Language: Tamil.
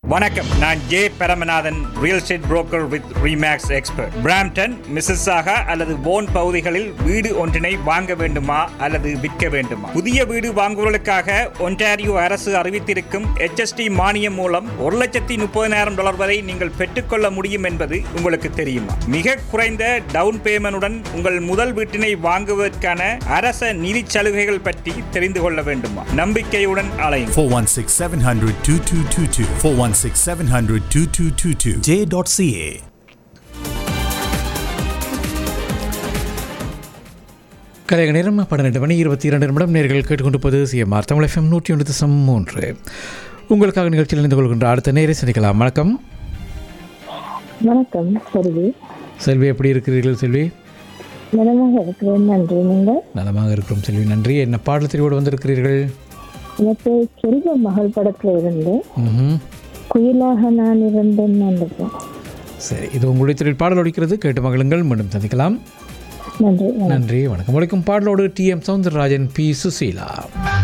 வணக்கம் நான் J Paramanathan real estate broker with ReMax expert Brampton Mississauga அல்லது போன் பகுதிகளில் வீடு ஒன்றினை வாங்க வேண்டுமா அல்லது விற்க வேண்டுமா புதிய வீடு வாங்குவதற்காக ஒன்டாரியோ அரசு அறிவித்திருக்கும் HST மானியம் மூலம் ஒரு லட்சத்தி முப்பதினாயிரம் டாலர் வரை நீங்கள் பெற்றுக்கொள்ள முடியும் என்பது உங்களுக்கு தெரியுமா மிக குறைந்த டவுன் பேமெண்டுடன் உங்கள் முதல் வீட்டினை வாங்குவதற்கான அரச நிதி சலுகைகள் பற்றி தெரிந்து கொள்ள வேண்டுமா நம்பிக்கையுடன் அலையும் 416 700 2222. 416 700 2222. J.ca. கலைக நேரம் பன்னிரெண்டு மணி இருபத்தி இரண்டு நிமிடம் நேர்கள் கேட்டுக்கொண்டிருப்பது சிஎம்ஆர் தமிழ் எஃப்எம் நூற்றி ஒன்று தசம் மூன்று உங்களுக்காக நிகழ்ச்சியில் இணைந்து கொள்கின்ற அடுத்த நேரை சந்திக்கலாம் வணக்கம் வணக்கம் செல்வி செல்வி எப்படி இருக்கிறீர்கள் செல்வி நலமாக இருக்கிறேன் நன்றி நீங்கள் நலமாக இருக்கிறோம் செல்வி நன்றி என்ன பாடல் தெரிவோடு வந்திருக்கிறீர்கள் எனக்கு செல்வ மகள் படத்துல இருந்து ம்ஹும். குயிலாக நான் இருந்தேன் நினைப்பேன் சரி இது உங்களுடைய திரையில் பாடல் ஒழிக்கிறது கேட்டு மகளுங்கள் மீண்டும் சந்திக்கலாம் நன்றி நன்றி வணக்கம் ஒழிக்கும் பாடலோடு T M Soundararajan P Susheela